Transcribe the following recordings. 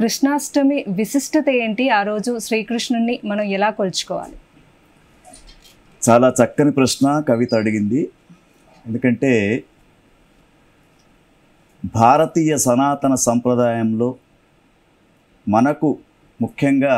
కృష్ణాష్టమి విశిష్టత ఏంటి ఆ రోజు శ్రీకృష్ణుని మనం ఎలా కొలుచుకోవాలి చాలా చక్కని ప్రశ్న కవిత అడిగింది ఎందుకంటే భారతీయ సనాతన సంప్రదాయంలో మనకు ముఖ్యంగా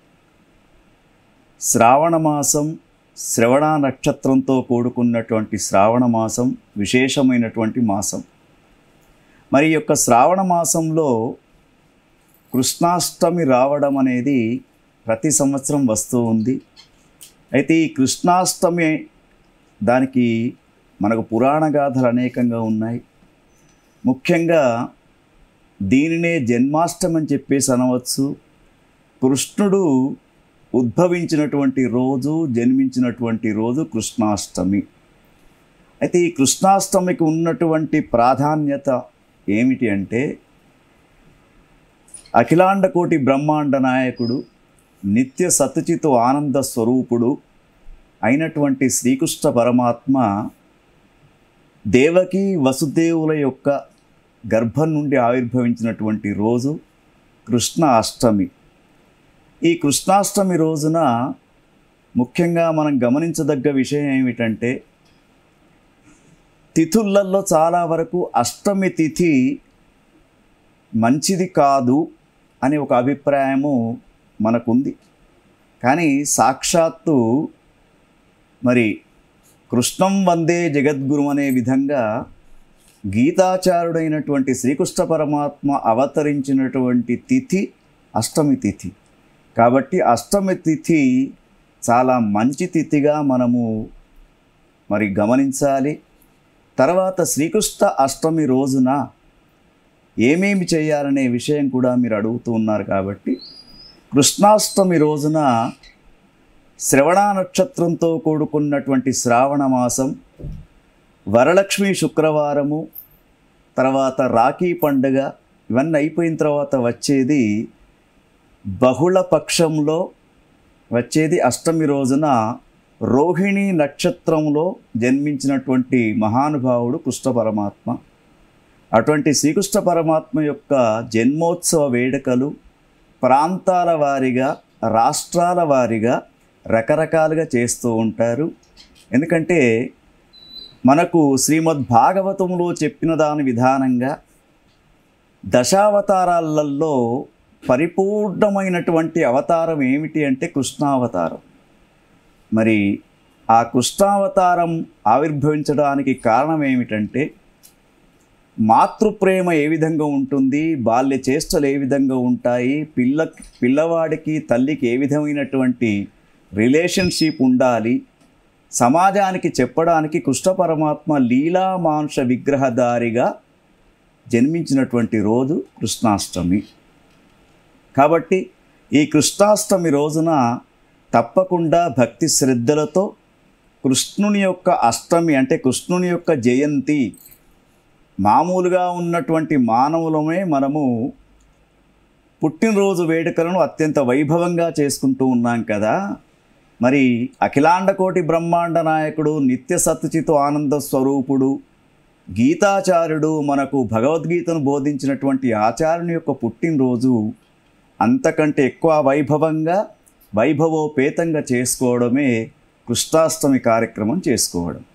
శ్రావణ మాసం శ్రవణ నక్షత్రంతో కూడుకున్నటువంటి శ్రావణ మాసం విశేషమైనటువంటి మాసం మరి ఈ యొక్క శ్రావణ మాసంలో కృష్ణాష్టమి రావడం అనేది ప్రతి సంవత్సరం వస్తూ ఉంది అయితే ఈ కృష్ణాష్టమి దానికి మనకు పురాణ గాథలు అనేకంగా ఉన్నాయి ముఖ్యంగా దీనినే జన్మాష్టమి అని చెప్పేసి అనవచ్చు కృష్ణుడు ఉద్భవించినటువంటి రోజు జన్మించినటువంటి రోజు కృష్ణాష్టమి అయితే ఈ కృష్ణాష్టమికి ఉన్నటువంటి ప్రాధాన్యత ఏమిటి అంటే అఖిలాండ కోటి బ్రహ్మాండ నాయకుడు నిత్య సత్చితు ఆనంద స్వరూపుడు అయినటువంటి శ్రీకృష్ణ పరమాత్మ దేవకి వసుదేవుల యొక్క గర్భం నుండి ఆవిర్భవించినటువంటి రోజు కృష్ణ అష్టమి ఈ కృష్ణాష్టమి రోజున ముఖ్యంగా మనం గమనించదగ్గ విషయం ఏమిటంటే తిథులలో చాలా వరకు అష్టమి తిథి మంచిది కాదు అనే ఒక అభిప్రాయము మనకుంది కానీ సాక్షాత్తు మరి కృష్ణం వందే జగద్గురు అనే విధంగా గీతాచారుడైనటువంటి శ్రీకృష్ణ పరమాత్మ అవతరించినటువంటి తిథి అష్టమి తిథి కాబట్టి అష్టమి తిథి చాలా మంచి తిథిగా మనము మరి గమనించాలి తర్వాత శ్రీకృష్ణ అష్టమి రోజున ఏమేమి చేయాలనే విషయం కూడా మీరు అడుగుతూ ఉన్నారు కాబట్టి కృష్ణాష్టమి రోజున శ్రవణ నక్షత్రంతో కూడుకున్నటువంటి శ్రావణ మాసం వరలక్ష్మి శుక్రవారము తర్వాత రాఖీ పండుగ ఇవన్నీ అయిపోయిన తర్వాత వచ్చేది బహుళ పక్షంలో వచ్చేది అష్టమి రోజున రోహిణి నక్షత్రంలో జన్మించినటువంటి మహానుభావుడు కృష్ణ పరమాత్మ అటువంటి శ్రీకృష్ణ పరమాత్మ యొక్క జన్మోత్సవ వేడుకలు ప్రాంతాల వారీగా రాష్ట్రాల వారీగా రకరకాలుగా చేస్తూ ఉంటారు ఎందుకంటే మనకు శ్రీమద్ భాగవతంలో చెప్పిన దాని విధానంగా దశావతారాలలో పరిపూర్ణమైనటువంటి అవతారం ఏమిటి అంటే కృష్ణావతారం మరి ఆ కృష్ణావతారం ఆవిర్భవించడానికి కారణం ఏమిటంటే మాతృప్రేమ ఏ విధంగా ఉంటుంది బాల్య చేష్టలు ఏ విధంగా ఉంటాయి పిల్ల పిల్లవాడికి తల్లికి ఏ విధమైనటువంటి రిలేషన్షిప్ ఉండాలి సమాజానికి చెప్పడానికి కృష్ణ పరమాత్మ లీలా మాంస విగ్రహధారిగా జన్మించినటువంటి రోజు కృష్ణాష్టమి కాబట్టి ఈ కృష్ణాష్టమి రోజున తప్పకుండా భక్తి శ్రద్ధలతో కృష్ణుని యొక్క అష్టమి అంటే కృష్ణుని యొక్క జయంతి మామూలుగా ఉన్నటువంటి మానవులమే మనము పుట్టినరోజు వేడుకలను అత్యంత వైభవంగా చేసుకుంటూ ఉన్నాం కదా మరి అఖిలాండకోటి బ్రహ్మాండ నాయకుడు నిత్య సత్చితు ఆనంద స్వరూపుడు గీతాచార్యుడు మనకు భగవద్గీతను బోధించినటువంటి ఆచార్యుని యొక్క పుట్టినరోజు అంతకంటే ఎక్కువ వైభవంగా వైభవోపేతంగా చేసుకోవడమే కృష్ణాష్టమి కార్యక్రమం చేసుకోవడం